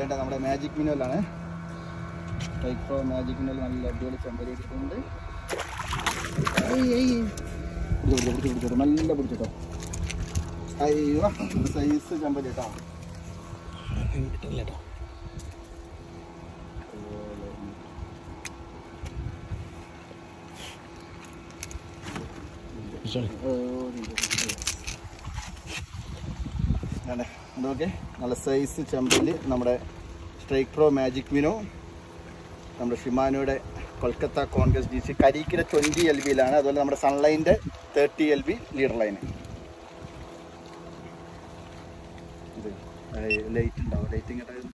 വേണ്ട നമ്മുടെ മാജിക് മിനോലാണ് സ്ട്രൈക്ക് പ്രോ മാജിക് മിനോൽ നല്ല അടിപൊളി ചെമ്പരി എടുക്കുന്നുണ്ട് പിടിച്ചോ പിടിച്ചോ പിടിച്ചോ നല്ല പിടിച്ചോ അയ്യോ സൈസ് ചെമ്പരി കേട്ടോ അതെ അതൊക്കെ നല്ല സൈസ് ചെമ്പല് നമ്മുടെ സ്ട്രൈക്ക് പ്രോ മാജിക് മിനോ നമ്മുടെ ഷിമാനോയുടെ കൊൽക്കത്ത കോൺഗ്രസ് ഡി സി കരിക്കിര ട്വൻറ്റി എൽ ബിയിലാണ് അതുപോലെ നമ്മുടെ സൺലൈൻ്റെ തേർട്ടി എൽ ബി ലീഡർ ലൈന് ഇത് ലൈറ്റ് ഉണ്ടാവും ലൈറ്റിംഗ്